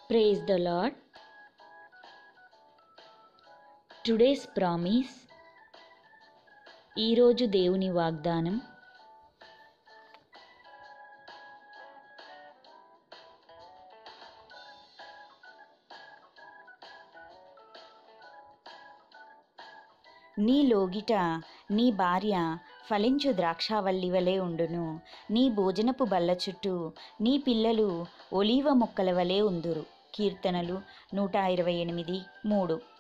praise the lord today's promise ఈరోజు దేవుని వాగ్దానం నీ లోగిట నీ భార్య ఫలించు ద్రాక్షావల్లి వలె ఉండును నీ భోజనపు బల్ల చుట్టూ నీ పిల్లలు ఒలీవ మొక్కల వలె ఉందురు కీర్తనలు నూట ఇరవై ఎనిమిది మూడు